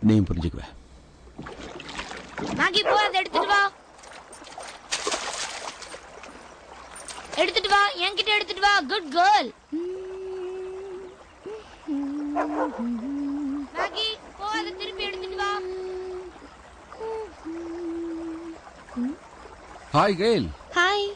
நீயும் புரிஞ்சுக்குவ மேகி போ அதை எடுத்துட்டு வா எடுத்துட்டு வா என்கிட்ட எடுத்துட்டு வா குட் கேர்ள் மேகி போ அதை திருப்பி எடுத்துட்டு வா ஹாய் கெயில் ஹாய்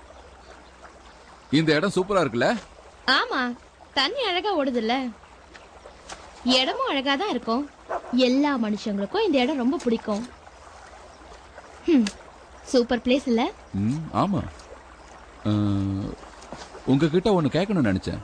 இந்த இடம் சூப்பரா இருக்குல்ல ஆமா தண்ணி அழகா ஓடுதுல்ல இடமும் அழகா தான் இருக்கும் எல்லா மனுஷங்களுக்கும் இந்த இடம் ரொம்ப பிடிக்கும் ஹம், சூப்பர் பிளேஸ் இல்ல ம் ஆமா அஹ், உங்ககிட்ட ஒன்னு கேட்கணும்னு நினைச்சேன்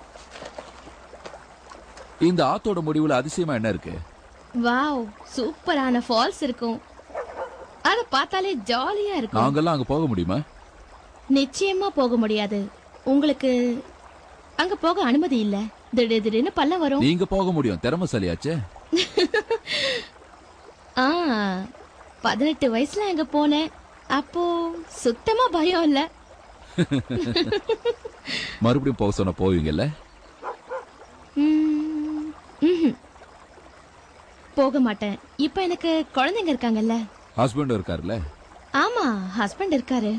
இந்த ஆத்தோட முடிவுல அதிசயமா என்ன இருக்கு வாவ் சூப்பரான ஃபால்ஸ் இருக்கும் அத பார்த்தாலே ஜாலியா இருக்கும் நாங்கெல்லாம் அங்க போக முடியுமா நிச்சயமா போக முடியாது உங்களுக்கு அங்க போக அனுமதி இல்ல திடீர் திடீர்னு பல்ல வரும் நீங்க போக முடியும் திறமசாலியாச்சே ஆ பதினெட்டு வயசுல அங்க போனேன் அப்போ சுத்தமா பயம் இல்ல மறுபடியும் போக சொன்ன போவீங்கல்ல ம், ம்ஹும். போக மாட்டேன் இப்ப எனக்கு குழந்தைங்க இருக்காங்கல்ல ஹஸ்பண்ட் இருக்காருல்ல ஆமா ஹஸ்பண்ட் இருக்காரு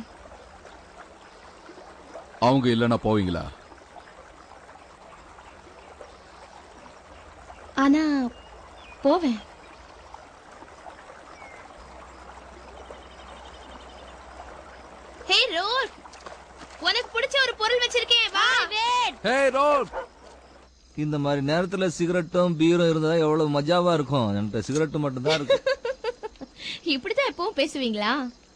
அவங்க இல்லைன்னா போவீங்களா ஆனா போவேன் ஹே ரோல் உனக்கு பிடிச்ச ஒரு பொருள் வச்சிருக்கேன் வா ஹே ரோல் இந்த மாதிரி நேரத்துல சிகரெட்டும் பீரும் இருந்தா எவ்வளவு மஜாவா இருக்கும் என்கிட்ட சிகரெட் மட்டும் தான் இருக்கு இப்படிதான் எப்பவும் பேசுவீங்களா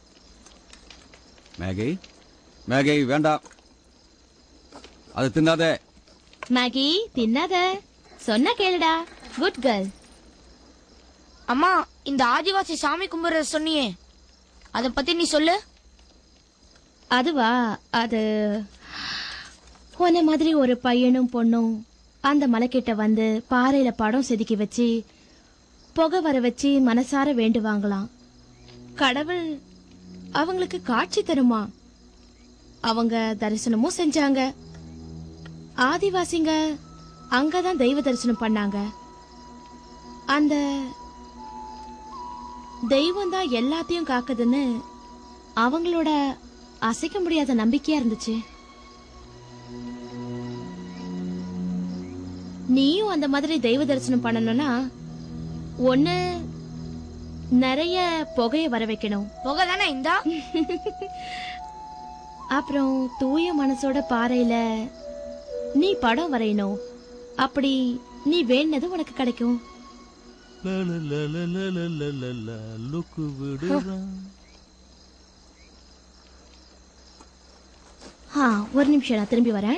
மேகி மேகி வேண்டாம் அது தின்னாதே மேகி தின்னாத சொன்னா கேளுடா குட் கேர்ள் அம்மா இந்த ஆதிவாசி சாமி கும்பிடுற சொன்னியே அத பத்தி நீ சொல்லு அதுவா அது உன்ன மாதிரி ஒரு பையனும் பொண்ணும் அந்த மலைக்கிட்ட வந்து பாறையில படம் செதுக்கி வச்சு புகை வர வச்சு மனசார வேண்டுவாங்களாம் கடவுள் அவங்களுக்கு காட்சி தருமா அவங்க தரிசனமும் செஞ்சாங்க ஆதிவாசிங்க அங்கதான் தெய்வ தரிசனம் பண்ணாங்க அந்த தெய்வம் தான் எல்லாத்தையும் காக்குதுன்னு அவங்களோட அசைக்க முடியாத நம்பிக்கையா இருந்துச்சு நீயும் அந்த மாதிரி தெய்வ தரிசனம் பண்ணணும்னா ஒண்ணு நிறைய புகைய வர வைக்கணும் புகை தானே இந்தா அப்புறம் தூய மனசோட பாறையில நீ படம் வரையணும் அப்படி நீ வேண்டது உனக்கு கிடைக்கும் லுக்கு விடுறான் ஆ ஒரு நிமிஷம் நான் திரும்பி வரேன்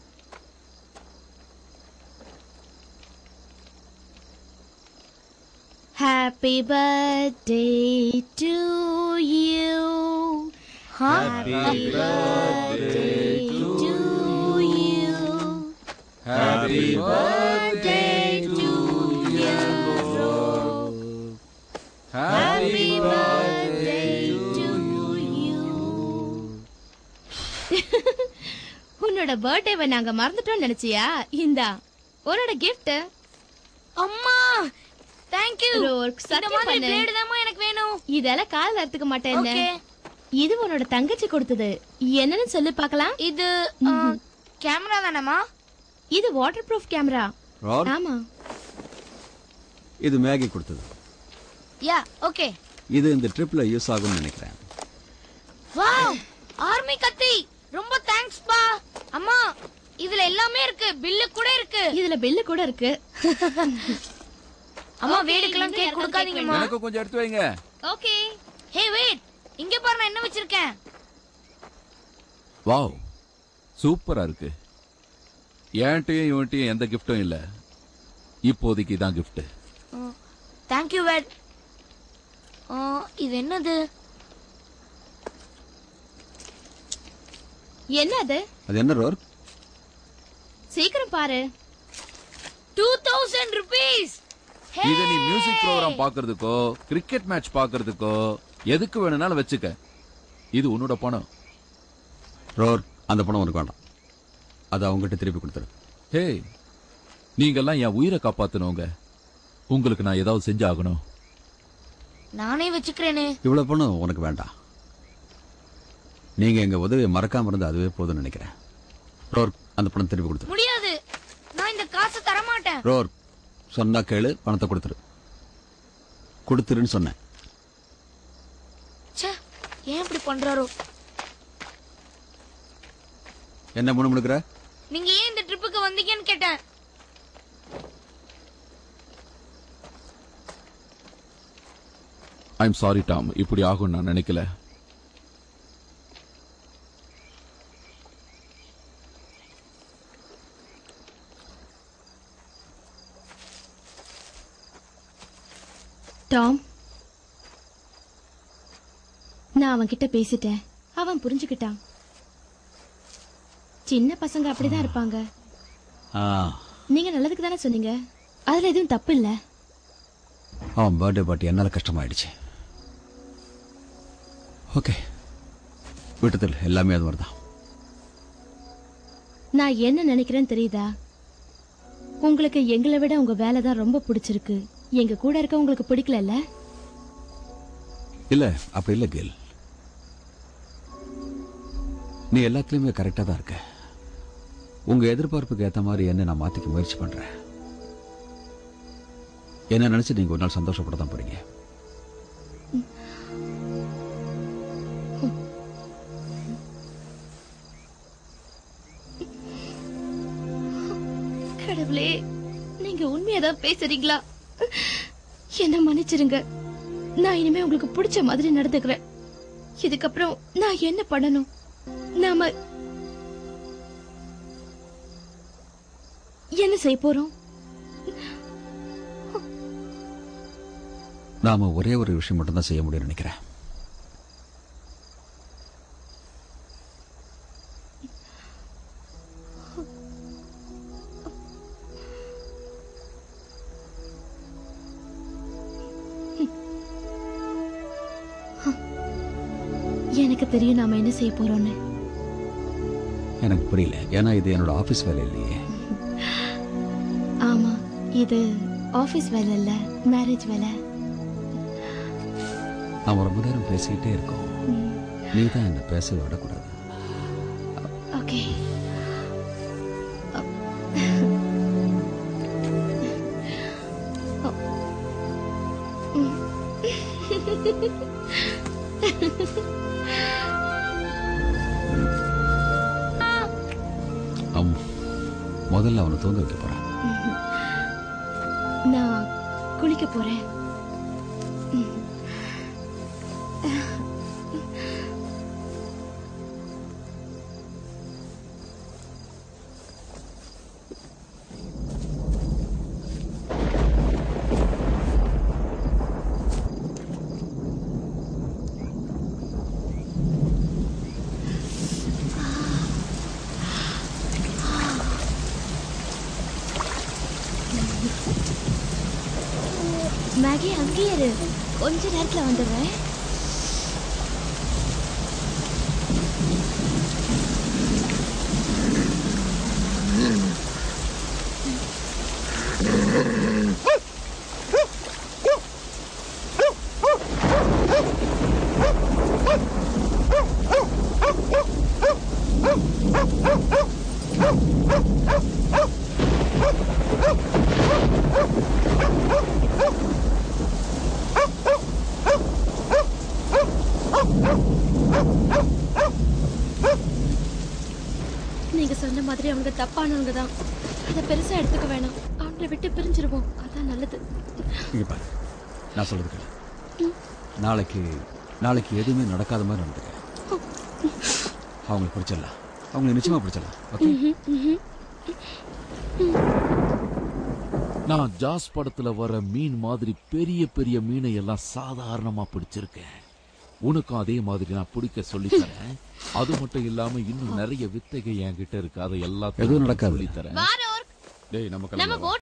Happy birthday to you. Happy birthday to you. Happy birthday to you. Happy birthday to you. உன்னோட பர்த்டேவை நாங்க மறந்துட்டோம் நினைச்சியா இந்தா உன்னோட gift அம்மா தேங்க் யூ ரோர்க், இந்த சத்தியம் மாதிரி பண்ணு. பிளேடு தாம்மா எனக்கு வேணும் இதெல்லாம் கால் அறுத்துக்க மாட்டேன் ஓகே இது உன்னோட தங்கச்சி கொடுத்தது என்னன்னு சொல்லி பார்க்கலாம் இது கேமரா தானேமா இது வாட்டர் ப்ரூஃப் கேமரா ரோல் ஆமா இது மேகி கொடுத்தது யா ஓகே இது இந்த ட்ரிப்ல யூஸ் ஆகும்னு நினைக்கிறேன் வாவ் ஆர்மி கத்தி ரொம்ப தேங்க்ஸ் பா அம்மா இதுல எல்லாமே இருக்கு பில்லு கூட இருக்கு இதுல பில்லு கூட இருக்கு அம்மா Okay, வேடிக்கலாம் இன்னும் கேக் யாருக்காவது கொடுக்காதீங்கம்மா எனக்கு கொஞ்சம் எடுத்து வைங்க ஓகே ஹே வெயிட் இங்க பாரு நான் என்ன வச்சிருக்கேன் வாவ் சூப்பரா இருக்கு என்கிட்டயும் இவன்ட்டையும் எந்த கிஃப்டும் இல்ல இப்போதைக்கு தான் gift தேங்க் யூ வேட் இது என்னது என்ன அது அது என்ன ரோர் சீக்கிரம் பாரு டூ தௌசண்ட் ருபீஸ் இத நீ மியூசிக் ப்ரோக்ராம் பாக்குறதுக்கோ கிரிக்கெட் மேட்ச் பாக்குறதுக்கோ எதுக்கு வேணும்னாலும் வச்சுக்க இது உன்னோட பணம் ரோர் அந்த பணம் உனக்கு வேண்டாம் அதை அவங்ககிட்ட திருப்பி கொடுத்துரு ஹே நீங்கெல்லாம் என் உயிரை காப்பாத்தனவங்க உங்களுக்கு நான் ஏதாவது செஞ்சாகணும் நானே வச்சுக்கிறேனே இவ்வளவு பணம் உனக்கு வேண்டாம் நீங்க எங்க உதவியை மறக்காம இருந்தா அதுவே போதும்னு நினைக்கிறேன் ரோர் அந்த பணம் திருப்பி கொடுத்துரு முடியாது நான் இந்த காசை தர மாட்டேன் ரோர் சொன்னா கேளு பணத்தை கொடுத்துரு கொடுத்துருன்னு சொன்னேன் ச்சே ஏன் இப்படி பண்றாரோ என்ன முணுமுணுக்கிற நீங்க ஏன் இந்த ட்ரிப்புக்கு வந்தீங்கன்னு கேட்டேன் ஐம் சாரி டாம் இப்படி ஆகும் நான் நினைக்கல டாம் நான் அவன்கிட்ட பேசிட்டேன் அவன் புரிஞ்சுக்கிட்டான் சின்ன பசங்க அப்படிதான் இருப்பாங்க ஆ, நீங்க நல்லதுக்கு தானே சொன்னீங்க அதுல எதுவும் தப்பு இல்ல அவன் பர்த்டே பார்ட்டி என்னால கஷ்டமாயிடுச்சு ஓகே விட்டத்தில் எல்லாமே அது மாதிரிதான் நான் என்ன நினைக்கிறேன்னு தெரியுதா உங்களுக்கு எங்களை விட உங்க வேலை தான் ரொம்ப பிடிச்சிருக்கு எங்க கூட இருக்க உங்களுக்கு பிடிக்கலல்ல இல்ல அப்படி இல்ல கேல் நீ எல்லாத்துலயுமே கரெக்டா தான் இருக்க உங்க எதிர்பார்ப்புக்கு ஏத்த மாதிரி என்ன நான் மாத்திக்க முயற்சி பண்றேன் என்ன நினைச்சு நீங்க ஒரு நாள் சந்தோஷப்பட தான் போறீங்க கடவுளே நீங்க உண்மையதான் பேசுறீங்களா என்ன மன்னிச்சிருங்க நான் இனிமே உங்களுக்கு பிடிச்ச மாதிரி நடந்துக்கிறேன் இதுக்கப்புறம் நான் என்ன பண்ணணும் நாம என்ன செய்ய போறோம் நாம ஒரே ஒரு விஷயம் மட்டும் தான் செய்ய முடியும்னு நினைக்கிறேன் எனக்கு தெரியும் நாம என்ன செய்ய போறோம்னு எனக்கு புரியல ஏன்னா இது என்னோட ஆபீஸ் வேலை இல்லையே ஆமா இது ஆபீஸ் வேலை இல்ல மேரேஜ் வேலை நாம ரொம்ப நேரம் பேசிக்கிட்டே இருக்கோம் நீ தான் என்ன பேச விடக்கூடாது ஓகே ஆம். முதல்ல அவனை தூங்க வைக்க போறேன் நான் குளிக்க போறேன் மேகி அங்கேயே இரு கொஞ்ச நேரத்துல வந்துடுறேன் நீங்க சொன்ன மாதிரி அவங்க தப்பானவங்க தான் அதை பெருசா எடுத்துக்க வேணாம் அவங்கள விட்டு பிரிஞ்சிருவோம் அதான் நல்லது இங்க பாரு நான் சொல்றது கேளு நாளைக்கு நாளைக்கு எதுவுமே நடக்காத மாதிரி நடந்துக்க அவங்களுக்கு பிடிச்சிடலாம் அவங்களுக்கு நிச்சயமா பிடிச்சிடலாம் ஓகே நான் ஜாஸ் படத்துல வர மீன் மாதிரி பெரிய பெரிய மீனை எல்லாம் சாதாரணமா பிடிச்சிருக்கேன் உனக்கும் அதே மாதிரி நான் பிடிக்க சொல்லித் தரேன் அது மட்டும் இல்லாம இன்னும் நிறைய வித்தைகள் என்கிட்ட இருக்கு அதை எல்லாத்தையும் எதுவும் நடக்காது. சொல்லித் தரேன் வாரோர் டேய் நம்ம நம்ம கிளம்பலாம்.